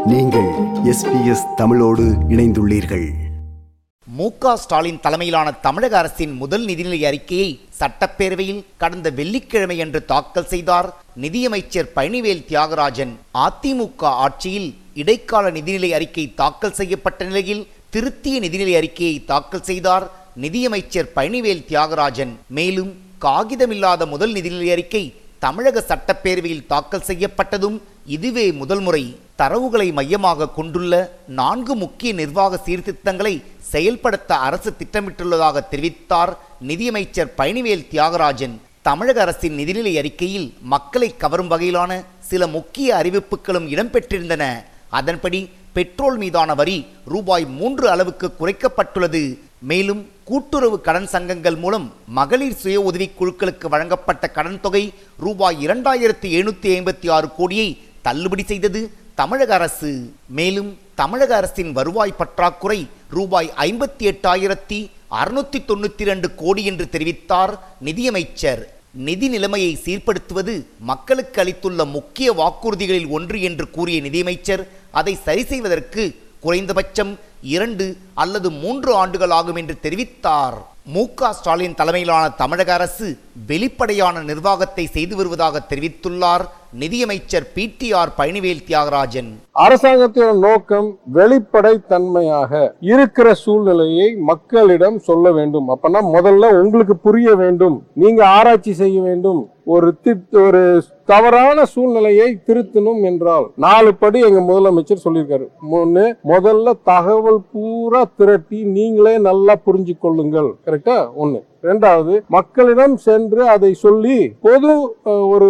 நீங்கள் எஸ்பிஎஸ் தமிழோடு இணைந்துள்ளீர்கள் மு க ஸ்டாலின் தலைமையிலான தமிழக அரசின் முதல் நிதிநிலை அறிக்கையை சட்டப்பேரவையில் கடந்த வெள்ளிக்கிழமையன்று தாக்கல் செய்தார் நிதியமைச்சர் பழனிவேல் தியாகராஜன் அதிமுக ஆட்சியில் இடைக்கால நிதிநிலை அறிக்கை தாக்கல் செய்யப்பட்ட நிலையில் திருத்திய நிதிநிலை அறிக்கையை தாக்கல் செய்தார் நிதியமைச்சர் பழனிவேல் தியாகராஜன் மேலும் காகிதமில்லாத முதல் நிதிநிலை அறிக்கை தமிழக சட்டப்பேரவையில் தாக்கல் செய்யப்பட்டதும் இதுவே முதல் முறை தரவுகளை மையமாக கொண்டுள்ள நான்கு முக்கிய நிர்வாக சீர்திருத்தங்களை செயல்படுத்த அரசு திட்டமிட்டுள்ளதாக தெரிவித்தார் நிதியமைச்சர் பழனிவேல் தியாகராஜன் தமிழக அரசின் நிதிநிலை அறிக்கையில் மக்களை கவரும் வகையிலான சில முக்கிய அறிவிப்புகளும் இடம்பெற்றிருந்தன அதன்படி பெட்ரோல் மீதான வரி ரூபாய் மூன்று அளவுக்கு குறைக்கப்பட்டுள்ளது மேலும் கூட்டுறவு கடன் சங்கங்கள் மூலம் மகளிர் சுய உதவிக் குழுக்களுக்கு வழங்கப்பட்ட கடன் தொகை ரூபாய் இரண்டாயிரத்தி எழுநூத்தி ஐம்பத்தி ஆறு கோடியை தள்ளுபடி செய்தது தமிழக அரசு மேலும் தமிழக அரசின் வருவாய் பற்றாக்குறை ரூபாய் ஐம்பத்தி எட்டாயிரத்தி அறுநூத்தி தொண்ணூத்தி ரெண்டு கோடி என்று தெரிவித்தார் நிதியமைச்சர் நிதி நிலைமையை சீர்படுத்துவது மக்களுக்கு அளித்துள்ள முக்கிய வாக்குறுதிகளில் ஒன்று என்று கூறிய நிதியமைச்சர் அதை சரி செய்வதற்கு குறைந்தபட்சம் இரண்டு அல்லது மூன்று ஆண்டுகள் ஆகும் என்று தெரிவித்தார் மு க ஸ்டாலின் தலைமையிலான தமிழக அரசு வெளிப்படையான நிர்வாகத்தை செய்து வருவதாக தெரிவித்துள்ளார் நிதியமைச்சர் பிடிஆர் பழனிவேல் தியாகராஜன் அரசாங்கத்தோட நோக்கம் வெளிப்படை தன்மையாக இருக்கிற சூழ்நிலையை மக்களிடம் சொல்ல வேண்டும் அப்பனா முதல்ல உங்களுக்கு புரிய வேண்டும் நீங்க ஆராய்ச்சி செய்ய வேண்டும் ஒரு திட் ஒரு தவறான சூழ்நிலையை திருத்தணும் என்றால் நாலு படி எங்க முதலமைச்சர் சொல்லியிருக்காரு ஒண்ணு முதல்ல தகவல் பூரா திரட்டி நீங்களே நல்லா புரிஞ்சு கொள்ளுங்கள் கரெக்டா ஒண்ணு ரெண்டாவது மக்களிடம் சென்று அதை சொல்லி பொது அஹ், ஒரு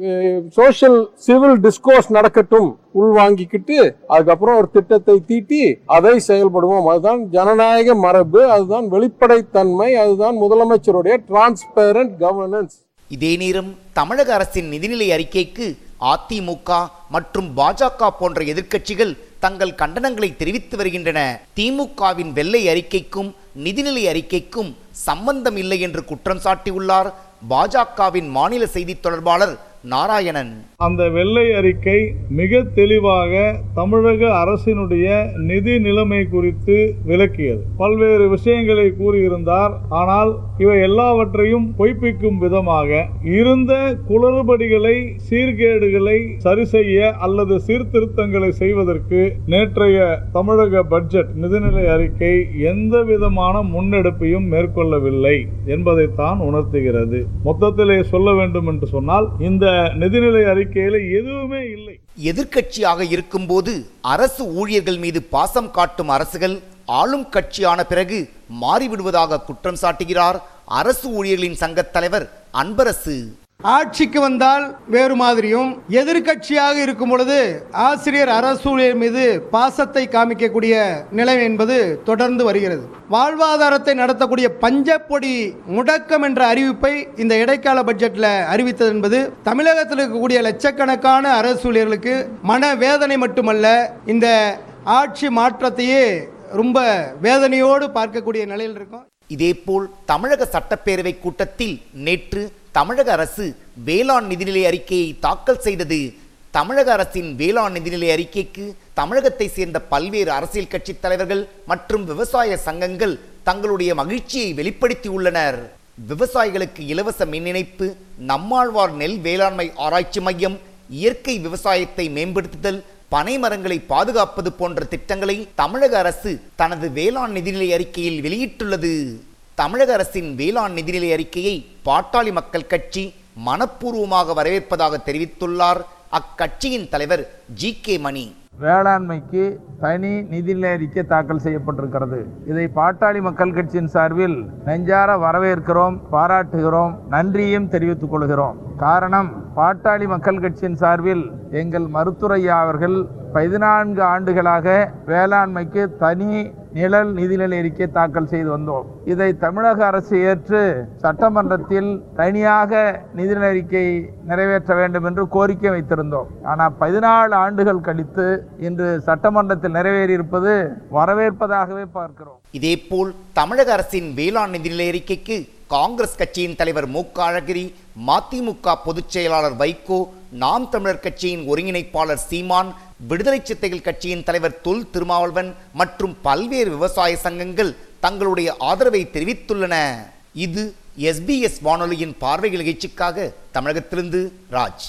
சோஷியல் சிவில் டிஸ்கோர்ஸ் நடக்கட்டும் உள்வாங்கிக்கிட்டு அதுக்கப்புறம் ஒரு திட்டத்தை தீட்டி அதை செயல்படுவோம் அதுதான் ஜனநாயக மரபு அதுதான் வெளிப்படைத்தன்மை அதுதான் முதலமைச்சருடைய டிரான்ஸ்பேரண்ட் கவர்னன்ஸ் இதே நேரம் தமிழக அரசின் நிதிநிலை அறிக்கைக்கு அதிமுக மற்றும் பாஜக போன்ற எதிர்க்கட்சிகள் தங்கள் கண்டனங்களை தெரிவித்து வருகின்றன திமுகவின் வெள்ளை அறிக்கைக்கும் நிதிநிலை அறிக்கைக்கும் சம்பந்தம் இல்லை என்று குற்றம் சாட்டியுள்ளார் பாஜகவின் மாநில செய்தித் தொடர்பாளர் நாராயணன் அந்த வெள்ளை அறிக்கை மிக தெளிவாக தமிழக அரசினுடைய நிதி நிலைமை குறித்து விளக்கியது பல்வேறு விஷயங்களை கூறியிருந்தார் ஆனால் இவை எல்லாவற்றையும் பொய்ப்பிக்கும் விதமாக இருந்த குளறுபடிகளை சீர்கேடுகளை சரி செய்ய அல்லது சீர்திருத்தங்களை செய்வதற்கு நேற்றைய தமிழக பட்ஜெட் நிதிநிலை அறிக்கை எந்த விதமான முன்னெடுப்பையும் மேற்கொள்ளவில்லை என்பதைத்தான் உணர்த்துகிறது மொத்தத்திலே சொல்ல வேண்டும் என்று சொன்னால் இந்த நிதிநிலை அறிக்கையில எதுவுமே இல்லை எதிர்க்கட்சியாக இருக்கும்போது அரசு ஊழியர்கள் மீது பாசம் காட்டும் அரசுகள் ஆளும் கட்சியான பிறகு மாறிவிடுவதாக குற்றம் சாட்டுகிறார் அரசு ஊழியர்களின் சங்கத் தலைவர் அன்பரசு ஆட்சிக்கு வந்தால் வேறு மாதிரியும் எதிர்க்கட்சியாக இருக்கும் பொழுது ஆசிரியர் அரசு ஊழியர் மீது பாசத்தை காமிக்கக்கூடிய நிலை என்பது தொடர்ந்து வருகிறது வாழ்வாதாரத்தை நடத்தக்கூடிய பஞ்சப்பொடி முடக்கம் என்ற அறிவிப்பை இந்த இடைக்கால பட்ஜெட்டில் அறிவித்தது என்பது தமிழகத்தில் இருக்கக்கூடிய லட்சக்கணக்கான அரசு ஊழியர்களுக்கு மனவேதனை மட்டுமல்ல இந்த ஆட்சி மாற்றத்தையே ரொம்ப வேதனையோடு பார்க்கக்கூடிய நிலையில் இருக்கும் இதேபோல் தமிழக சட்டப்பேரவை கூட்டத்தில் நேற்று தமிழக அரசு வேளாண் நிதிநிலை அறிக்கையை தாக்கல் செய்தது தமிழக அரசின் வேளாண் நிதிநிலை அறிக்கைக்கு தமிழகத்தை சேர்ந்த பல்வேறு அரசியல் கட்சித் தலைவர்கள் மற்றும் விவசாய சங்கங்கள் தங்களுடைய மகிழ்ச்சியை வெளிப்படுத்தியுள்ளனர் விவசாயிகளுக்கு இலவச மின் இணைப்பு நம்மாழ்வார் நெல் வேளாண்மை ஆராய்ச்சி மையம் இயற்கை விவசாயத்தை மேம்படுத்துதல் பனை மரங்களை பாதுகாப்பது போன்ற திட்டங்களை தமிழக அரசு தனது வேளாண் நிதிநிலை அறிக்கையில் வெளியிட்டுள்ளது தமிழக அரசின் வேளாண் நிதிநிலை அறிக்கையை பாட்டாளி மக்கள் கட்சி மனப்பூர்வமாக வரவேற்பதாக தெரிவித்துள்ளார் அக்கட்சியின் தலைவர் ஜி கே மணி வேளாண்மைக்கு தனி நிதிநிலை அறிக்கை தாக்கல் செய்யப்பட்டிருக்கிறது இதை பாட்டாளி மக்கள் கட்சியின் சார்பில் நெஞ்சார வரவேற்கிறோம் பாராட்டுகிறோம் நன்றியும் தெரிவித்துக் கொள்கிறோம் காரணம் பாட்டாளி மக்கள் கட்சியின் சார்பில் எங்கள் மருத்துரையா அவர்கள் பதினான்கு ஆண்டுகளாக வேளாண்மைக்கு தனி நிழல் நிதிநிலை அறிக்கை தாக்கல் செய்து வந்தோம் இதை தமிழக அரசு ஏற்று சட்டமன்றத்தில் தனியாக நிதிநிலை அறிக்கை நிறைவேற்ற வேண்டும் என்று கோரிக்கை வைத்திருந்தோம் ஆனால் பதினாலு ஆண்டுகள் கழித்து இன்று சட்டமன்றத்தில் நிறைவேறியிருப்பது வரவேற்பதாகவே பார்க்கிறோம் இதேபோல் தமிழக அரசின் வேளாண் நிதிநிலை அறிக்கைக்கு காங்கிரஸ் கட்சியின் தலைவர் மு க அழகிரி மதிமுக பொதுச் செயலாளர் வைகோ நாம் தமிழர் கட்சியின் ஒருங்கிணைப்பாளர் சீமான் விடுதலை சித்தைகள் கட்சியின் தலைவர் தொல் திருமாவளவன் மற்றும் பல்வேறு விவசாய சங்கங்கள் தங்களுடைய ஆதரவை தெரிவித்துள்ளன இது எஸ்பிஎஸ் வானொலியின் பார்வைகள் நிகழ்ச்சிக்காக தமிழகத்திலிருந்து ராஜ்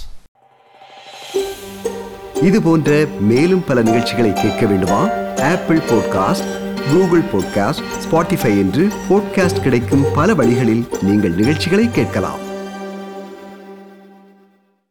இது போன்ற மேலும் பல நிகழ்ச்சிகளை கேட்க வேண்டுமா Apple podcast Google podcast Spotify என்று பாட்காஸ்ட் கிடைக்கும் பல வழிகளில் நீங்கள் நிகழ்ச்சிகளை கேட்கலாம்